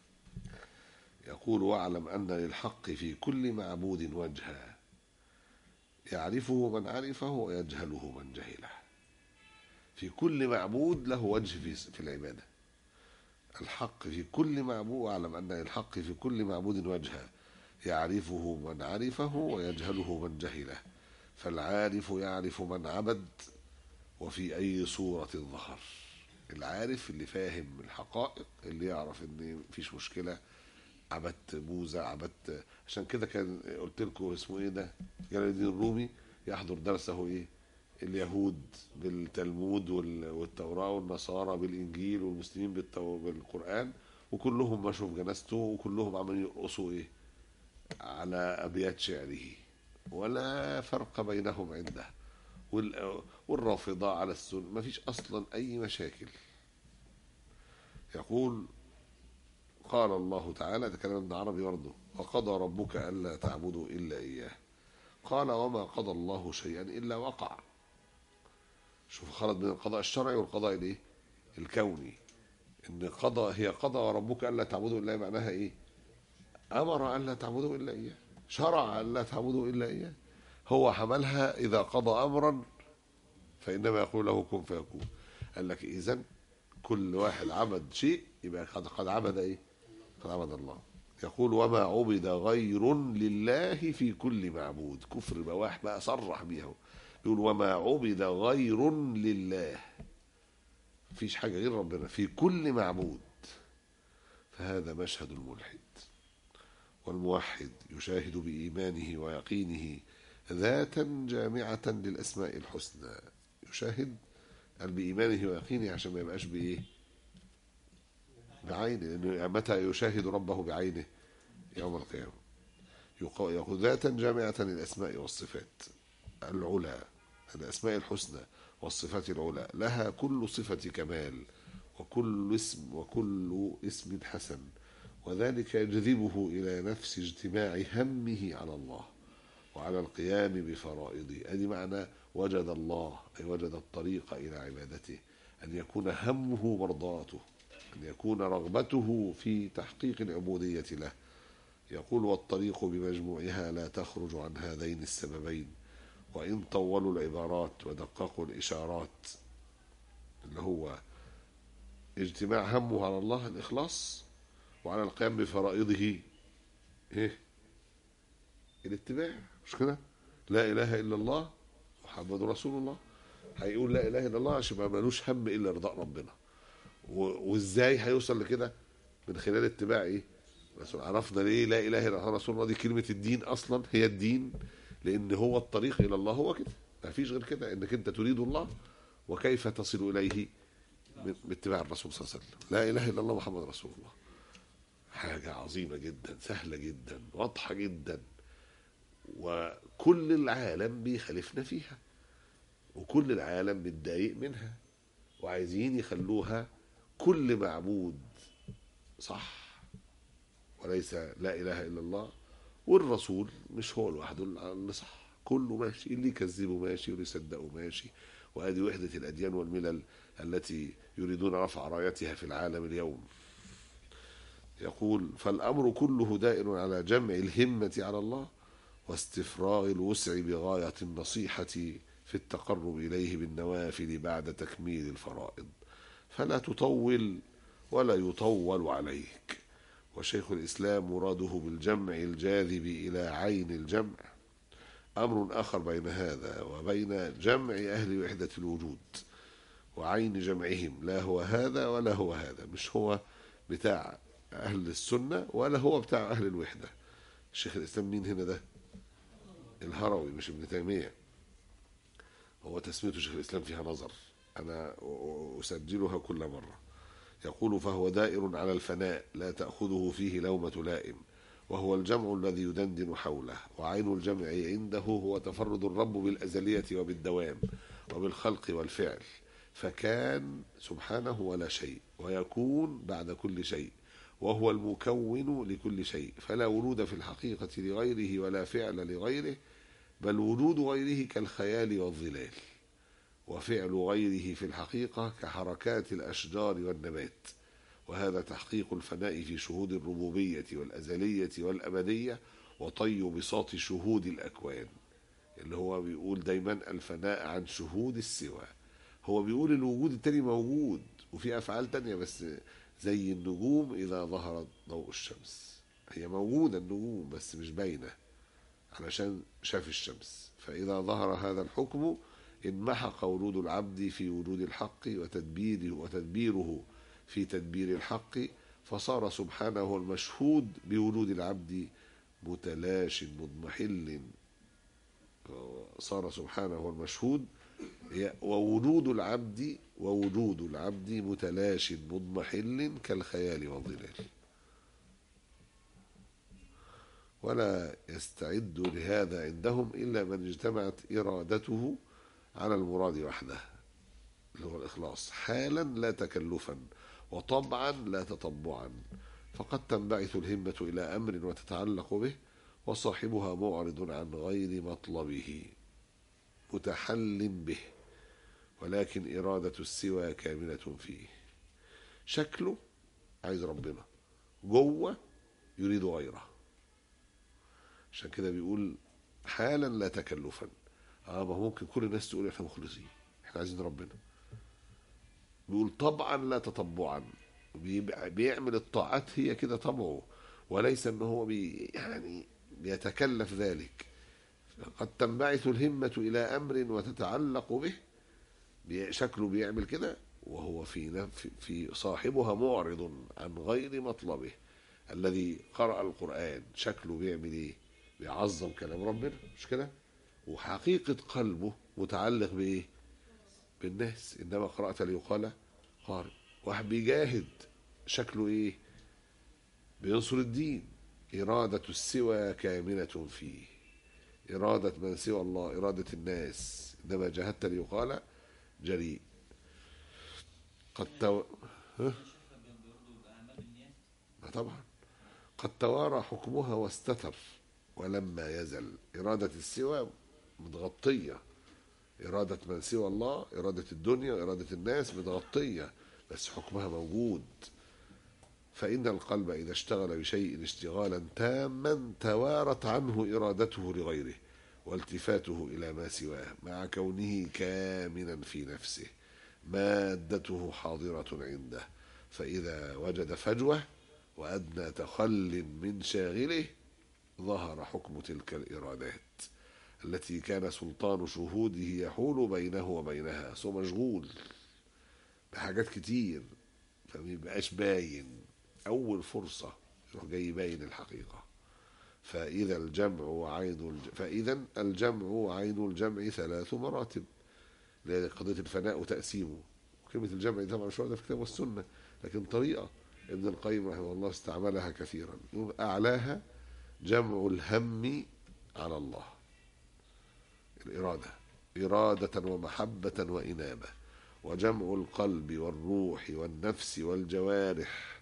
يقول واعلم أن للحق في كل معبود وجها يعرفه من عرفه ويجهله من جهله في كل معبود له وجه في في العبادة الحق في كل معبود واعلم أن للحق في كل معبود وجها يعرفه من عرفه ويجهله من جهله فالعارف يعرف من عبد وفي أي صورة ظهر العارف اللي فاهم الحقائق اللي يعرف ان مفيش مشكله عبدت بوذا عبدت عشان كده كان قلت لكم اسمه ايه ده جلال الدين الرومي يحضر درسه ايه اليهود بالتلمود وال- والتوراة والنصارى بالإنجيل والمسلمين بالتو... بالقرآن وكلهم مشوا في جنازته وكلهم عمالين يرقصوا ايه على أبيات شعره ولا فرق بينهم عنده وال... والرافضة على السنة ما فيش أصلا أي مشاكل يقول قال الله تعالى ده كلام ابن عربي برضه وقضى ربك ألا تعبدوا إلا إياه قال وما قضى الله شيئا إلا وقع شوف خلط بين القضاء الشرعي والقضاء الايه الكوني ان قضى هي قضى ربك الا تعبدوا الا إياه معناها ايه امر الا تعبدوا الا اياه شرع الا تعبدوا الا اياه هو حملها اذا قضى امرا فانما يقول له كن فيكون قال لك اذا كل واحد عبد شيء يبقى قد قد عبد ايه قد عبد الله يقول وما عبد غير لله في كل معبود كفر بواح بقى صرح بيها يقول وما عبد غير لله مفيش حاجة غير ربنا في كل معبود فهذا مشهد الملحد والموحد يشاهد بإيمانه ويقينه ذاتا جامعة للأسماء الحسنى يشاهد قال بإيمانه ويقينه عشان ما يبقاش بإيه بعينه لأنه متى يشاهد ربه بعينه يوم القيامة يقول يقول ذاتا جامعة للأسماء والصفات العلا الأسماء الحسنى والصفات العلى لها كل صفة كمال وكل اسم وكل اسم حسن وذلك يجذبه إلى نفس اجتماع همه على الله وعلى القيام بفرائضه أدي معنى وجد الله أي وجد الطريق إلى عبادته أن يكون همه مرضاته أن يكون رغبته في تحقيق العبودية له يقول والطريق بمجموعها لا تخرج عن هذين السببين وإن طولوا العبارات ودققوا الإشارات اللي هو اجتماع همه على الله الإخلاص وعلى القيام بفرائضه إيه الاتباع مش كده لا إله إلا الله محمد رسول الله هيقول لا إله إلا الله عشان ما ملوش هم إلا رضاء ربنا و- وإزاي هيوصل لكده من خلال اتباع إيه رسول عرفنا ليه لا إله إلا الله رسول الله دي كلمة الدين أصلا هي الدين لأن هو الطريق إلى الله هو كده ما فيش غير كده إنك أنت تريد الله وكيف تصل إليه من- باتباع الرسول صلى الله عليه وسلم لا إله إلا الله محمد رسول الله حاجة عظيمة جدا سهلة جدا واضحة جدا وكل العالم بيخالفنا فيها وكل العالم متضايق منها وعايزين يخلوها كل معبود صح وليس لا اله الا الله والرسول مش هو لوحده اللي صح كله ماشي اللي يكذبه ماشي واللي يصدقه ماشي وهذه وحدة الأديان والملل التي يريدون رفع رايتها في العالم اليوم يقول فالأمر كله دائر على جمع الهمة على الله واستفراغ الوسع بغاية النصيحة في التقرب إليه بالنوافل بعد تكميل الفرائض فلا تطول ولا يطول عليك وشيخ الإسلام مراده بالجمع الجاذب إلى عين الجمع أمر آخر بين هذا وبين جمع أهل وحدة الوجود وعين جمعهم لا هو هذا ولا هو هذا مش هو بتاع أهل السنة ولا هو بتاع أهل الوحدة الشيخ الإسلام مين هنا ده الهروي مش ابن تيمية هو تسميته شيخ الإسلام فيها نظر أنا أسجلها كل مرة يقول فهو دائر على الفناء لا تأخذه فيه لومة لائم وهو الجمع الذي يدندن حوله وعين الجمع عنده هو تفرد الرب بالأزلية وبالدوام وبالخلق والفعل فكان سبحانه ولا شيء ويكون بعد كل شيء وهو المكون لكل شيء فلا ورود في الحقيقة لغيره ولا فعل لغيره بل وجود غيره كالخيال والظلال وفعل غيره في الحقيقة كحركات الأشجار والنبات وهذا تحقيق الفناء في شهود الربوبية والأزلية والأبدية وطي بساط شهود الأكوان اللي هو بيقول دايما الفناء عن شهود السوى هو بيقول الوجود التاني موجود وفي أفعال تانية بس زي النجوم إذا ظهرت ضوء الشمس هي موجودة النجوم بس مش باينة علشان شاف الشمس فإذا ظهر هذا الحكم انمحق ورود العبد في وجود الحق وتدبيره وتدبيره في تدبير الحق فصار سبحانه المشهود بوجود العبد متلاش مضمحل صار سبحانه المشهود ووجود العبد ووجود العبد متلاش مضمحل كالخيال والظلال ولا يستعد لهذا عندهم إلا من اجتمعت إرادته على المراد وحده اللي هو الإخلاص حالا لا تكلفا وطبعا لا تطبعا فقد تنبعث الهمة إلى أمر وتتعلق به وصاحبها معرض عن غير مطلبه متحل به ولكن إرادة السوى كاملة فيه شكله عايز ربنا جوه يريد غيره عشان كده بيقول حالا لا تكلفا اه ما ممكن كل الناس تقول احنا مخلصين احنا عايزين ربنا بيقول طبعا لا تطبعا بيعمل الطاعات هي كده طبعه وليس ان هو بي يعني بيتكلف ذلك قد تنبعث الهمة إلى أمر وتتعلق به شكله بيعمل كده وهو في في صاحبها معرض عن غير مطلبه الذي قرأ القرآن شكله بيعمل ايه؟ بيعظم كلام ربنا مش كده؟ وحقيقة قلبه متعلق بإيه؟ بالناس إنما قرأت ليقال قارئ واحد بيجاهد شكله إيه؟ بينصر الدين إرادة السوى كامنة فيه إرادة من سوى الله إرادة الناس إنما جاهدت ليقال جريء قد تو... ها؟ طبعا قد توارى حكمها واستتر ولما يزل إرادة السوى متغطية إرادة من سوى الله إرادة الدنيا إرادة الناس متغطية بس حكمها موجود فإن القلب إذا اشتغل بشيء اشتغالا تاما توارت عنه إرادته لغيره والتفاته إلى ما سواه مع كونه كامنا في نفسه مادته حاضرة عنده فإذا وجد فجوة وأدنى تخل من شاغله ظهر حكم تلك الإرادات التي كان سلطان شهوده يحول بينه وبينها سو مشغول بحاجات كتير فميبقاش باين أول فرصة يروح جاي باين الحقيقة فإذا الجمع وعين الج... فإذا الجمع وعين الجمع ثلاث مراتب قضية الفناء وتقسيمه كلمة الجمع طبعا مش واردة في الكتاب والسنة لكن طريقة ابن القيم رحمه الله استعملها كثيرا يقول أعلاها جمع الهم على الله الإرادة إرادة ومحبة وإنابة وجمع القلب والروح والنفس والجوارح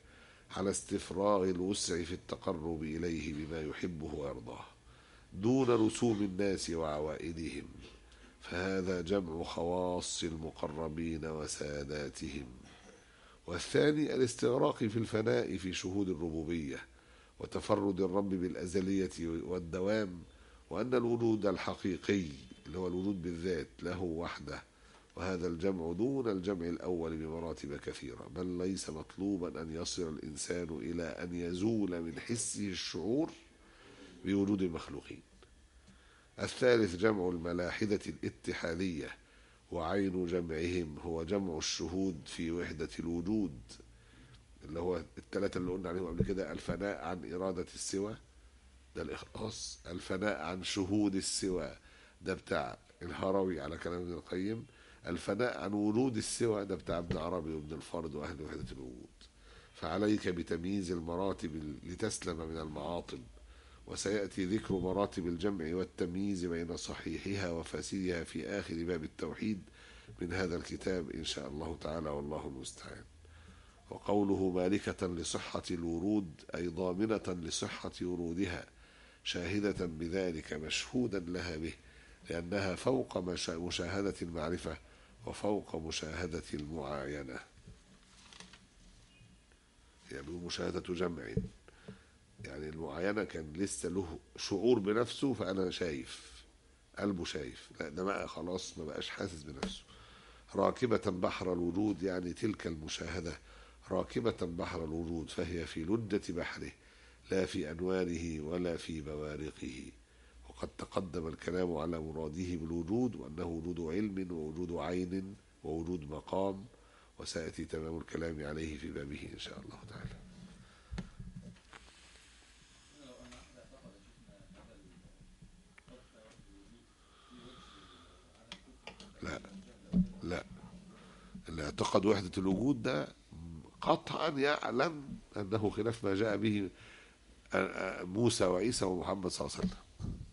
على استفراغ الوسع في التقرب إليه بما يحبه ويرضاه دون رسوم الناس وعوائدهم فهذا جمع خواص المقربين وساداتهم والثاني الاستغراق في الفناء في شهود الربوبية وتفرد الرب بالأزلية والدوام وأن الوجود الحقيقي اللي هو الوجود بالذات له وحده وهذا الجمع دون الجمع الأول بمراتب كثيرة بل ليس مطلوبا أن يصل الإنسان إلى أن يزول من حسه الشعور بوجود المخلوقين الثالث جمع الملاحدة الاتحادية وعين جمعهم هو جمع الشهود في وحدة الوجود اللي هو الثلاثة اللي قلنا عليهم قبل كده الفناء عن إرادة السوى ده الإخلاص الفناء عن شهود السوى ده بتاع الهروي على كلام ابن القيم الفناء عن وجود السوى ده بتاع ابن عربي وابن الفرد وأهل وحدة الوجود فعليك بتمييز المراتب لتسلم من المعاطب وسيأتي ذكر مراتب الجمع والتمييز بين صحيحها وفاسدها في آخر باب التوحيد من هذا الكتاب إن شاء الله تعالى والله المستعان وقوله مالكة لصحة الورود أي ضامنة لصحة ورودها شاهدة بذلك مشهودا لها به لأنها فوق مشاهدة المعرفة وفوق مشاهدة المعاينة يعني مشاهدة جمع يعني المعاينة كان لسه له شعور بنفسه فأنا شايف قلبه شايف لا ده بقى خلاص ما بقاش حاسس بنفسه راكبة بحر الوجود يعني تلك المشاهدة راكبة بحر الوجود فهي في لجة بحره لا في أنواره ولا في بوارقه وقد تقدم الكلام على مراده بالوجود وأنه وجود علم ووجود عين ووجود مقام وسيأتي تمام الكلام عليه في بابه إن شاء الله تعالى لا لا اللي اعتقد وحدة الوجود ده قطعا يعلم أنه خلاف ما جاء به موسى وعيسى ومحمد صلى الله عليه وسلم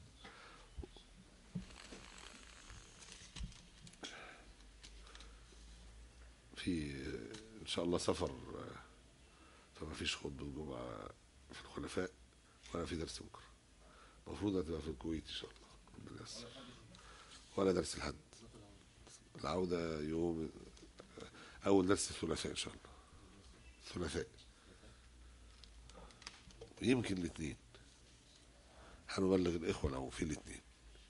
في إن شاء الله سفر فما فيش خطبة الجمعة في الخلفاء ولا في درس بكرة المفروض هتبقى في الكويت إن شاء الله ربنا ييسر ولا درس الحد العودة يوم أول درس الثلاثاء إن شاء الله الثلاثاء يمكن الاثنين هنبلغ الإخوة لو في الاثنين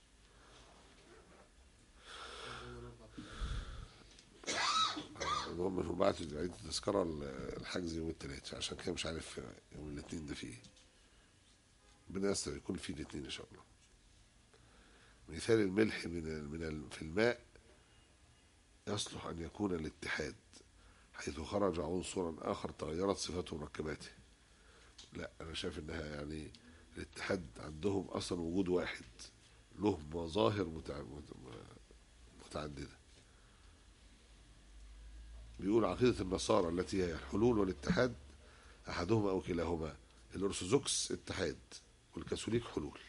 المهم انه بعت عيد التذكرة الحجز يوم الثلاث عشان كده مش عارف يوم الاثنين ده فيه ربنا يستر يكون فيه الاثنين ان شاء الله مثال الملح من من في الماء يصلح ان يكون الاتحاد حيث خرج عنصرا اخر تغيرت صفته ومركباته لا انا شايف انها يعني الاتحاد عندهم اصلا وجود واحد له مظاهر متعدده بيقول عقيدة النصارى التي هي الحلول والاتحاد أحدهما أو كلاهما الأرثوذكس اتحاد والكاثوليك حلول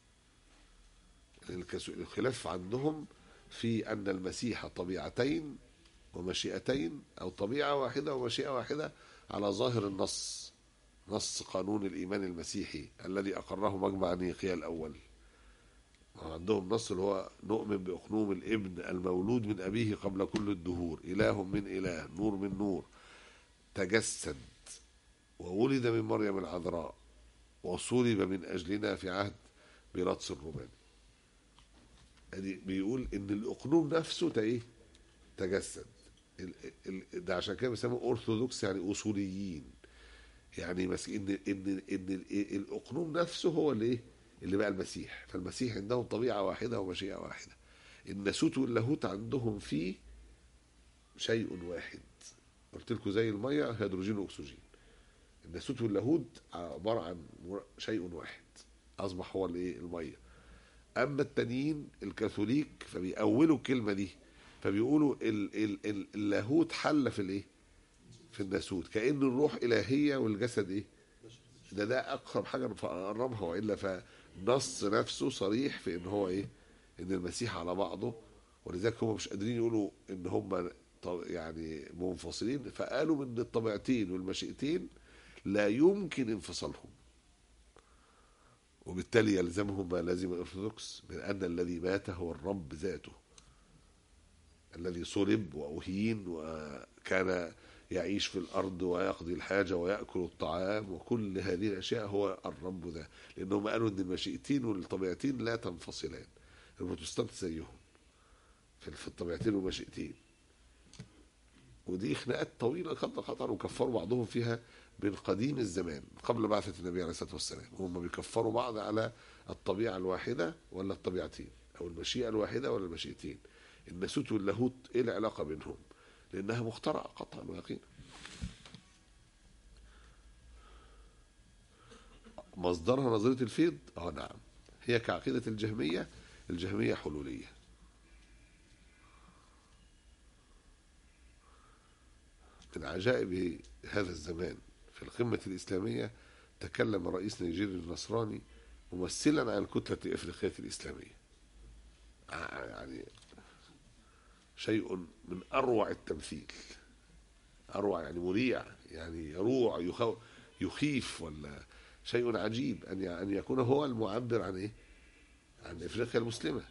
الخلاف عندهم في أن المسيح طبيعتين ومشيئتين أو طبيعة واحدة ومشيئة واحدة على ظاهر النص نص قانون الإيمان المسيحي الذي أقره مجمع نيقيا الأول عندهم نص اللي هو نؤمن بأقنوم الابن المولود من أبيه قبل كل الدهور إله من إله نور من نور تجسد وولد من مريم العذراء وصلب من أجلنا في عهد بيلاطس الروماني يعني بيقول إن الأقنوم نفسه إيه تجسد ده عشان كده بيسموه أرثوذكس يعني أصوليين يعني مس... إن إن إن الأقنوم نفسه هو اللي إيه اللي بقى المسيح فالمسيح عندهم طبيعة واحدة ومشيئة واحدة الناسوت واللاهوت عندهم فيه شيء واحد قلت لكم زي المية هيدروجين وأكسجين الناسوت واللاهوت عبارة عن شيء واحد أصبح هو الإيه المية أما التانيين الكاثوليك فبيأولوا الكلمة دي فبيقولوا ال ال ال اللاهوت حل في الإيه في الناسوت كأن الروح إلهية والجسد إيه ده ده أقرب حاجة نقربها وإلا ف نص نفسه صريح في ان هو ايه ان المسيح على بعضه ولذلك هم مش قادرين يقولوا ان هم يعني منفصلين فقالوا من الطبيعتين والمشيئتين لا يمكن انفصالهم وبالتالي يلزمهم ما لازم الأرثوذكس من أن الذي مات هو الرب ذاته الذي صلب وأهين وكان يعيش في الأرض ويقضي الحاجة ويأكل الطعام وكل هذه الأشياء هو الرب ذا لأنهم قالوا أن المشيئتين والطبيعتين لا تنفصلان البروتستانت زيهم في في الطبيعتين والمشيئتين ودي خناقات طويلة خط خطر وكفروا بعضهم فيها من قديم الزمان قبل بعثة النبي عليه الصلاة والسلام هم بيكفروا بعض على الطبيعة الواحدة ولا الطبيعتين أو المشيئة الواحدة ولا المشيئتين الناسوت واللاهوت إيه العلاقة بينهم لأنها مخترعة قطعا ويقينا مصدرها نظرية الفيض اه نعم هي كعقيدة الجهمية الجهمية حلولية من عجائب هذا الزمان في القمة الإسلامية تكلم رئيس نيجيري النصراني ممثلا عن الكتلة الإفريقية الإسلامية ع- يعني شيء من أروع التمثيل أروع يعني مريع يعني يروع يخو يخيف ولا شيء عجيب أن ي- أن يكون هو المعبر عن إيه؟ عن إفريقيا المسلمة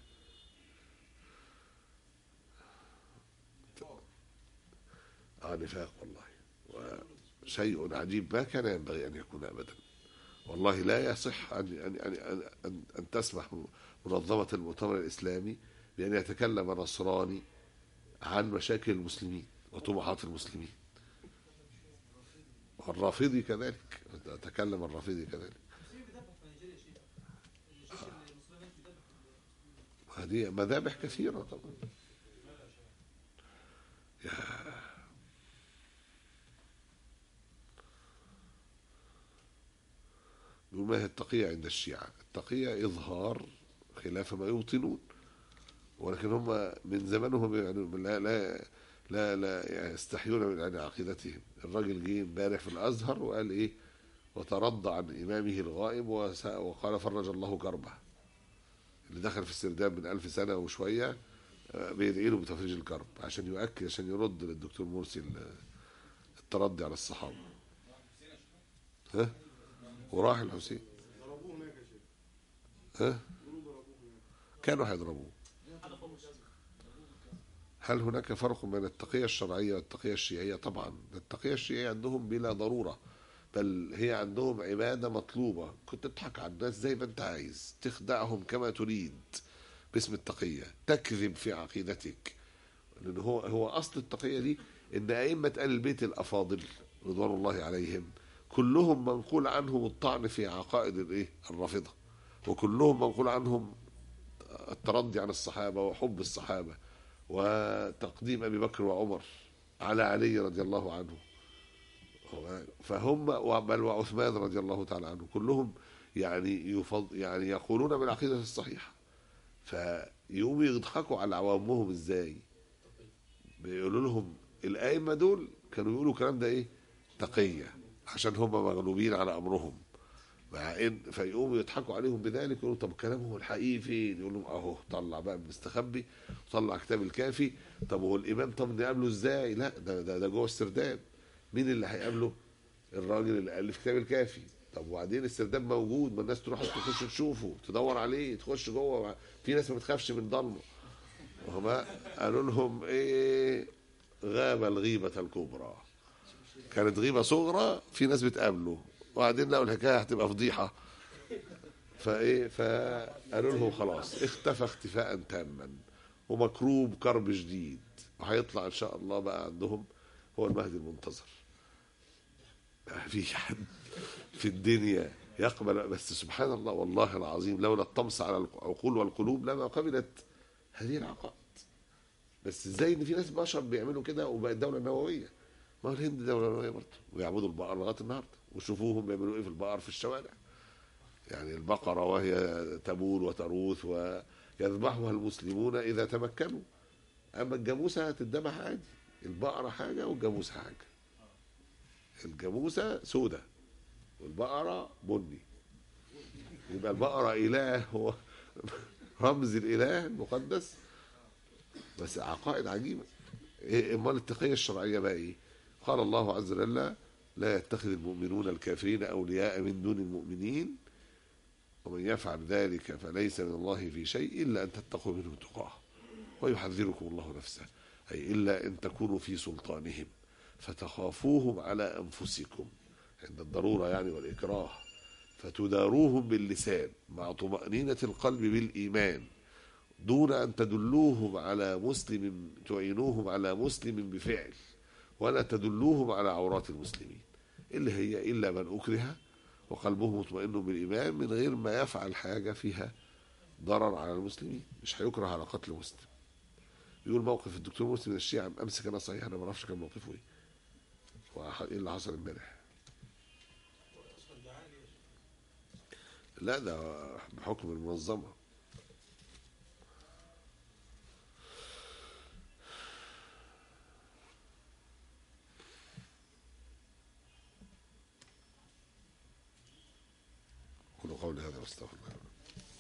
آه نفاق والله وشيء عجيب ما كان ينبغي أن يكون أبدا والله لا يصح أن أن أن أن, أن تسمح منظمة المؤتمر الإسلامي بأن يتكلم نصراني عن مشاكل المسلمين وطموحات المسلمين والرافضي كذلك تكلم الرافضي كذلك هذه مذابح كثيرة طبعا يقول ما هي التقية عند الشيعة التقية إظهار خلاف ما يوطنون ولكن هم من زمانهم يعني لا لا لا لا يستحيون من عن عقيدتهم الراجل جه امبارح في الازهر وقال ايه وترضى عن امامه الغائب وس- وقال فرج الله كربه اللي دخل في السرداب من ألف سنة وشوية آه، بيدعي له بتفريج الكرب عشان يؤكد عشان يرد للدكتور مرسي ال- التردي على الصحابة ها وراح الحسين ها كانوا هيضربوه هل هناك فرق بين التقية الشرعية والتقية الشيعية؟ طبعا التقية الشيعية عندهم بلا ضرورة بل هي عندهم عبادة مطلوبة كنت تضحك على الناس زي ما انت عايز تخدعهم كما تريد باسم التقية تكذب في عقيدتك لأن هو هو أصل التقية دي إن أئمة آل البيت الأفاضل رضوان الله عليهم كلهم منقول عنهم الطعن في عقائد الإيه؟ الرافضة وكلهم منقول عنهم التردي عن الصحابة وحب الصحابة وتقديم أبي بكر وعمر على علي رضي الله عنه فهم بل وعثمان رضي الله تعالى عنه كلهم يعني يفض يعني يقولون بالعقيدة الصحيحة فيقوموا يضحكوا على عوامهم ازاي بيقولوا لهم الأئمة دول كانوا يقولوا الكلام ده ايه تقية عشان هم مغلوبين على أمرهم مع ان فيقوموا يضحكوا عليهم بذلك يقولوا طب كلامهم الحقيقي فين؟ يقول لهم اهو طلع بقى المستخبي طلع كتاب الكافي طب هو الامام طب نقابله ازاي؟ لا ده ده, ده جوه السرداب مين اللي هيقابله؟ الراجل اللي الف كتاب الكافي طب وبعدين السرداب موجود ما الناس تروح تخش تشوفه تدور عليه تخش جوه في ناس ما بتخافش من ضلمه وهما قالوا لهم ايه غاب الغيبة الكبرى كانت غيبة صغرى في ناس بتقابله وبعدين لقوا الحكايه هتبقى فضيحه فايه فقالوا لهم خلاص اختفى اختفاء تاما ومكروب كرب شديد وهيطلع ان شاء الله بقى عندهم هو المهدي المنتظر ما في حد في الدنيا يقبل بس سبحان الله والله العظيم لولا الطمس على العقول والقلوب لما قبلت هذه العقائد بس ازاي ان في ناس بشر بيعملوا كده وبقت دوله نوويه ما هو الهند دوله نوويه برضه ويعبدوا البقر لغايه النهارده وشوفوهم بيعملوا ايه في البقر في الشوارع يعني البقره وهي تبول وتروث ويذبحها المسلمون اذا تمكنوا اما الجاموسه هتتذبح عادي البقره حاجه والجاموسه حاجه الجاموسه سودة والبقره بني يبقى البقره اله هو رمز الاله المقدس بس عقائد عجيبه إيه امال التقيه الشرعيه بقى ايه؟ قال الله عز وجل لا يتخذ المؤمنون الكافرين أولياء من دون المؤمنين ومن يفعل ذلك فليس من الله في شيء إلا أن تتقوا منه تقاه ويحذركم الله نفسه أي إلا أن تكونوا في سلطانهم فتخافوهم على أنفسكم عند الضرورة يعني والإكراه فتداروهم باللسان مع طمأنينة القلب بالإيمان دون أن تدلوهم على مسلم تعينوهم على مسلم بفعل ولا تدلوهم على عورات المسلمين اللي هي إلا من أكره وقلبه مطمئن بالإيمان من غير ما يفعل حاجة فيها ضرر على المسلمين مش هيكره على قتل مسلم بيقول موقف الدكتور مسلم من الشيعة أمس كان صحيح أنا ما اعرفش كان موقفه إيه وإيه اللي حصل امبارح لا ده بحكم المنظمة قولوا قولي هذا واستغفر الله